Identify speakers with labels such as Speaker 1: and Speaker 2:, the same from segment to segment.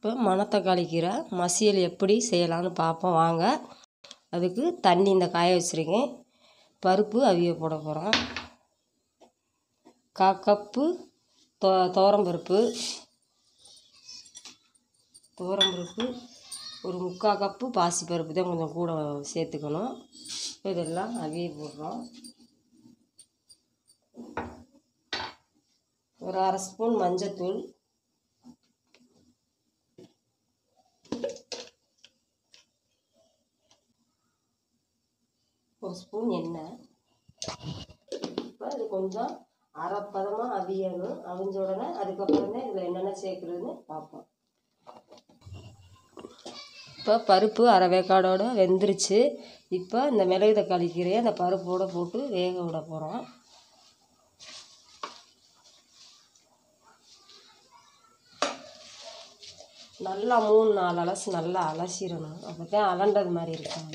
Speaker 1: இப்போ மணத்தக்காளி கீரை மசியல் எப்படி செய்யலாம்னு பார்ப்போம் வாங்க அதுக்கு தண்ணி இந்த காய வச்சுருக்கேன் பருப்பு அவிய போட போகிறோம் கா கப்பு தோ துவரம்பருப்பு துவரம்பருப்பு ஒரு முக்கால் கப்பு பாசிப்பருப்பு தான் கொஞ்சம் கூட சேர்த்துக்கணும் இதெல்லாம் அவிய போடுறோம் ஒரு அரை ஸ்பூன் மஞ்சத்தூள் ஒரு ஸ்பூன் எண்ணெய் இப்போ இது கொஞ்சம் அரைப்பதமாக அவியணும் அவிஞ்ச உடனே அதுக்கப்புறம் தான் இதில் என்னென்ன சேர்க்குறதுன்னு பார்ப்போம் இப்போ பருப்பு அரை வேக்காடோட வெந்துருச்சு இப்போ இந்த மிளகு தக்காளி கீரையை அந்த பருப்போடு போட்டு வேக விட போகிறோம் நல்லா மூணு நாலு அலசு நல்லா அலசிடணும் அப்போ தான் அலண்டது மாதிரி இருக்காங்க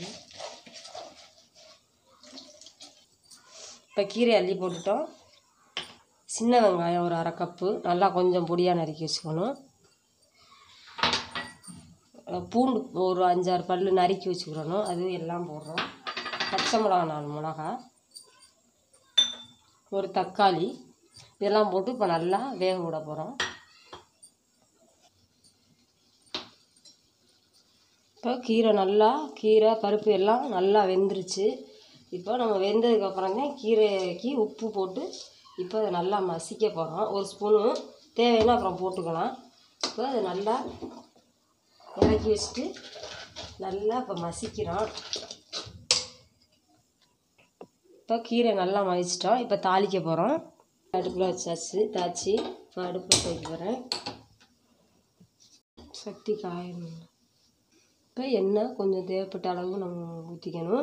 Speaker 1: இப்போ கீரை அள்ளி போட்டுட்டோம் சின்ன வெங்காயம் ஒரு அரை கப்பு நல்லா கொஞ்சம் பொடியாக நறுக்கி வச்சுக்கணும் பூண்டு ஒரு அஞ்சாறு பல் நறுக்கி வச்சுக்கிறணும் அது எல்லாம் போடுறோம் பச்சை மிளகா நாலு மிளகா ஒரு தக்காளி இதெல்லாம் போட்டு இப்போ நல்லா வேக விட போகிறோம் இப்போ கீரை நல்லா கீரை பருப்பு எல்லாம் நல்லா வெந்துருச்சு இப்போ நம்ம வெந்ததுக்கப்புறம் தான் கீரைக்கு உப்பு போட்டு இப்போ அதை நல்லா மசிக்க போகிறோம் ஒரு ஸ்பூனு தேவைன்னா அப்புறம் போட்டுக்கலாம் இப்போ அதை நல்லா இறக்கி வச்சுட்டு நல்லா இப்போ மசிக்கிறோம் இப்போ கீரை நல்லா மதிச்சிட்டோம் இப்போ தாளிக்க போகிறோம் அடுப்பில் வச்சாச்சு தாச்சி இப்போ அடுப்பில் போய்க்கு போகிறேன் சக்தி காயணும் இப்போ எண்ணெய் கொஞ்சம் தேவைப்பட்ட அளவு நம்ம ஊற்றிக்கணும்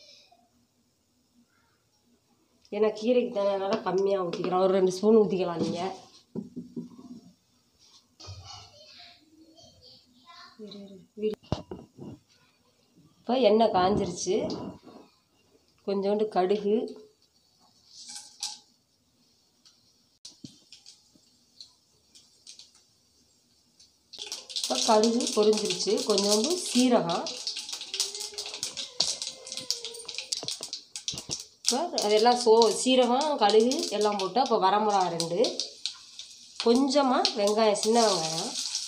Speaker 1: ஏன்னா கீரைக்கு தானே அதனால் கம்மியாக ஊற்றிக்கலாம் ஒரு ரெண்டு ஸ்பூன் ஊற்றிக்கலாம் நீங்கள் இப்போ எண்ணெய் காஞ்சிருச்சு கொஞ்சோண்டு கடுகு இப்போ கடுகு பொரிஞ்சிருச்சு கொஞ்சோண்டு சீரகம் இப்போ அதெல்லாம் சோ சீரகம் கடுகு எல்லாம் போட்டு அப்போ வரமிளகா ரெண்டு கொஞ்சமாக வெங்காயம் சின்ன வெங்காயம்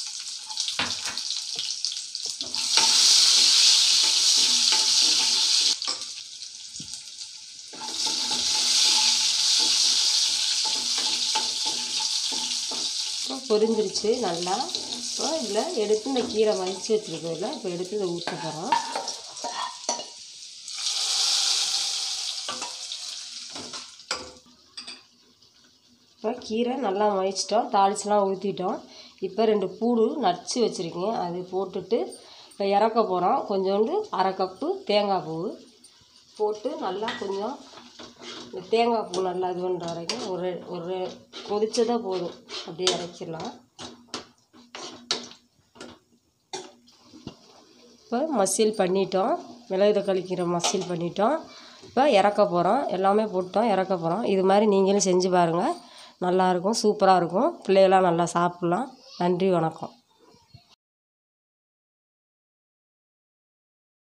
Speaker 1: இப்போ பொரிஞ்சிருச்சு நல்லா இப்போ இதில் எடுத்து இந்த கீரை மதித்து வச்சுருக்கிறதுல இப்போ எடுத்து இதை ஊற்ற போகிறோம் இப்போ கீரை நல்லா மதிச்சிட்டோம் தாளிச்செலாம் ஊற்றிட்டோம் இப்போ ரெண்டு பூடு நச்சு வச்சுருக்கேன் அது போட்டுட்டு இப்போ இறக்க போகிறோம் கொஞ்சோண்டு அரை கப்பு தேங்காய் பூ போட்டு நல்லா கொஞ்சம் இந்த தேங்காய் பூ நல்லா இது பண்ணுற வரைக்கும் ஒரு ஒரு கொதிச்சதா போதும் அப்படியே இறக்கிடலாம் இப்போ மசியல் பண்ணிட்டோம் மிளகு தக்காளி கீரை மசியல் பண்ணிட்டோம் இப்போ இறக்க போகிறோம் எல்லாமே போட்டோம் இறக்க போகிறோம் இது மாதிரி நீங்களும் செஞ்சு பாருங்கள் நல்லாயிருக்கும் சூப்பராக இருக்கும் பிள்ளைகளாம் நல்லா சாப்பிட்லாம் நன்றி வணக்கம்